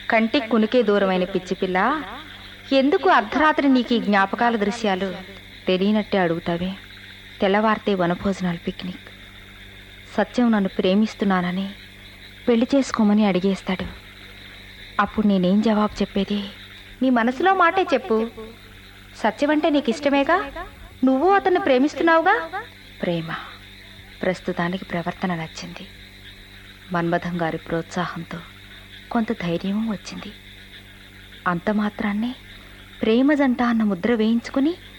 కంటికి కునికే దూరమైన పిచ్చి పిల్ల ఎందుకు అర్ధరాత్రి నీకు ఈ జ్ఞాపకాల దృశ్యాలు తెలియనట్టే అడుగుతావే తెల్లవారితే వనభోజనాలు పిక్నిక్ సత్యం నన్ను ప్రేమిస్తున్నానని పెళ్లి చేసుకోమని అడిగేస్తాడు అప్పుడు నేనేం జవాబు చెప్పేది నీ మనసులో మాటే చెప్పు సత్యం అంటే నీకు ఇష్టమేగా నువ్వు అతన్ని ప్రేమిస్తున్నావుగా ప్రేమ ప్రస్తుతానికి ప్రవర్తన నచ్చింది మన్మథం గారి ప్రోత్సాహంతో కొంత ధైర్యం వచ్చింది అంత మాత్రాన్నే ప్రేమ జంట అన్న ముద్ర వేయించుకుని